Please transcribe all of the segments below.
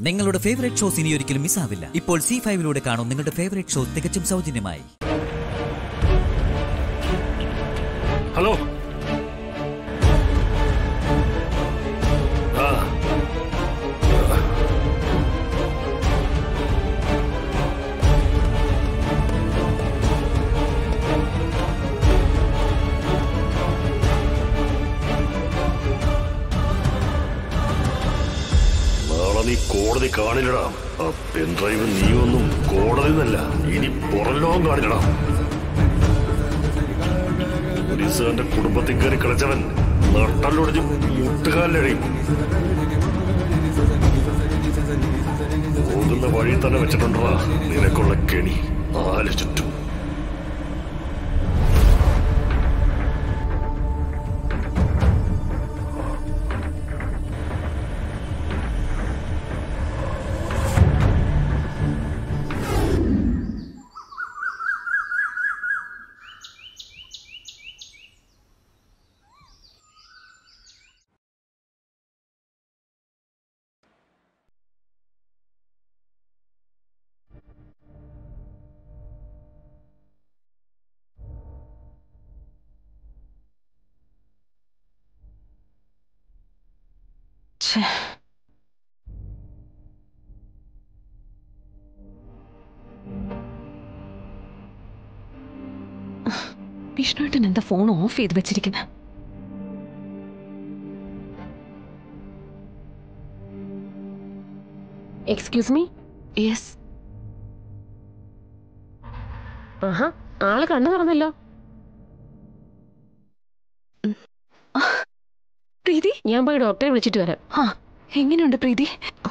നിങ്ങളുടെ favourite shows ഇനി ഒരിക്കലും മിസ്സാവില്ല ഇപ്പോൾ സി ഫൈവിലൂടെ കാണും നിങ്ങളുടെ ഫേവറേറ്റ് ഷോ തികച്ചും സൗജന്യമായി ഹലോ ആ നാളെ നീ കോടതി കാണില്ലടാ ആ പെൻഡ്രൈവ് നീ ഒന്നും കോടതി നിന്നല്ല ഇനി പുറം ലോകം കാണില്ലടാ പോലീസുകാരന്റെ കുടുംബത്തിൽ കയറി കളിച്ചവൻ നട്ടല്ലൊടിഞ്ഞ് മുട്ടുകാലിലഴിയും പോകുന്ന വഴി തന്നെ വെച്ചിട്ടുണ്ടാ നിനക്കുള്ള കെണി നാല് ചുറ്റും ഛേ. വിഷ്ണുവേട്ടൻ എന്താ ഫോൺ ഓഫ് ചെയ്ത് വെച്ചിരിക്കുന്നത് എക്സ്ക്യൂസ് മീ യെസ് ആഹാ ആള് കണ്ണു തുറന്നല്ലോ പ്രീതി ഞാൻ പോയി ഡോക്ടറെ വിളിച്ചിട്ട് വരാം ആ എങ്ങനെയുണ്ട് പ്രീതി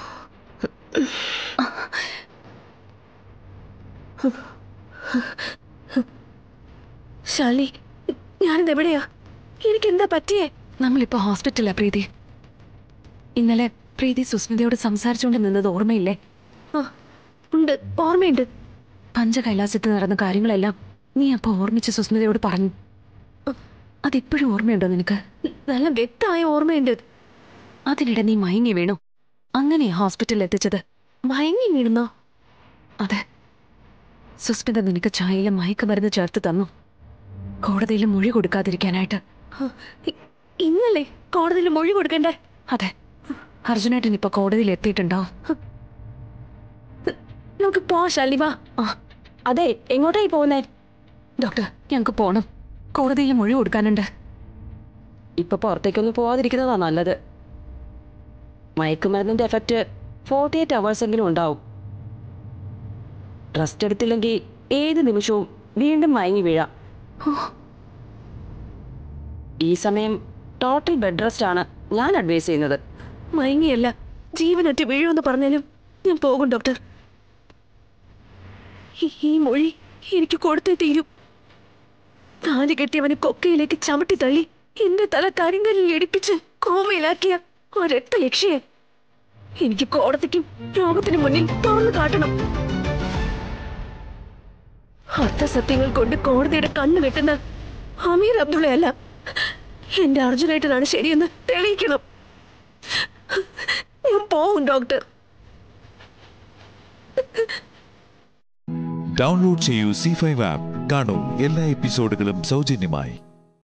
ശാലിനി ഞാനിത് എവിടെയാ എനിക്ക് എന്താ പറ്റിയേ നമ്മളിപ്പോ ഹോസ്പിറ്റലാ പ്രീതി ഇന്നലെ പ്രീതി സുസ്മിതയോട് സംസാരിച്ചുകൊണ്ട് നിന്നത് ഓർമ്മയില്ലേ ആ ഉണ്ട് ഓർമ്മയുണ്ട് പഞ്ചകൈലാസത്തിൽ നടന്ന കാര്യങ്ങളെല്ലാം നീ അപ്പൊ ഓർമ്മിച്ച് സുസ്മിതയോട് പറഞ്ഞു അതിപ്പോഴും ഓർമ്മയുണ്ടോ നിനക്ക് നല്ല വ്യക്തമായ ഓർമ്മയുണ്ട് അതിനിടെ നീ മയങ്ങി വീണു അങ്ങനെയാ ഹോസ്പിറ്റലിൽ എത്തിച്ചത് മയങ്ങി വീഴുന്നോ അതെ സുസ്മിത നിനക്ക് ചായയിലെ മയക്കുമരുന്ന് ചേർത്ത് തന്നു കോടതിയിൽ മൊഴി കൊടുക്കാതിരിക്കാനായിട്ട് ആ, ഇ- ഇന്നല്ലേ കോടതിയിൽ മൊഴി കൊടുക്കണ്ടേ അതെ അർജുനേട്ടൻ ഇപ്പൊ കോടതിയിൽ എത്തിയിട്ടുണ്ടാവും നമുക്ക് പോ ശാലിനി വാ ആ അതെ എങ്ങോട്ടായി പോകുന്നേ ഡോക്ടർ ഞങ്ങൾക്ക് പോണം കോടതിയിൽ മൊഴി കൊടുക്കാനുണ്ട് ഇപ്പൊ പുറത്തേക്കൊന്നും പോവാതിരിക്കുന്നതാ നല്ലത് മയക്കുമരുന്നിന്റെ എഫക്റ്റ് ഫോർട്ടി എയ്റ്റ് അവേഴ്സ് എങ്കിലും ഉണ്ടാവും റെസ്റ്റ് എടുത്തില്ലെങ്കിൽ ഏത് നിമിഷവും വീണ്ടും മയങ്ങി വീഴാം ഈ സമയം ടോട്ടൽ ബെഡ് റെസ്റ്റ് ആണ് ഞാൻ അഡ്വൈസ് ചെയ്യുന്നത് മയങ്ങിയല്ല ജീവനറ്റ് വീഴുമെന്ന് പറഞ്ഞാലും ഞാൻ പോകും ഡോക്ടർ ഈ- ഈ മൊഴി എനിക്ക് കൊടുത്തേ തീരും താലി കെട്ടിയവന് കൊക്കയിലേക്ക് ചവിട്ടി തള്ളി എന്റെ തല കരിങ്കല്ലിൽ ഇടിപ്പിച്ച് കോമയിലാക്കിയ ഒരൊറ്റ യക്ഷിയെ എനിക്ക് കോടതിക്കും ലോകത്തിന് മുന്നിൽ തുറന്നു കാട്ടണം അർത്ഥസത്യങ്ങൾ കൊണ്ട് കോടതിയുടെ കണ്ണ് കെട്ടുന്ന അമീർ അബ്ദുള്ളയല്ല എന്റെ അർജുനായിട്ടാണ് ശരിയെന്ന് തെളിയിക്കണം ഞാൻ പോവും ഡോക്ടർ ഡൗൺലോഡ് ചെയ്യൂ സി ഫൈവ് ആപ്പ് കാണൂ എല്ലാ എപ്പിസോഡുകളും സൗജന്യമായി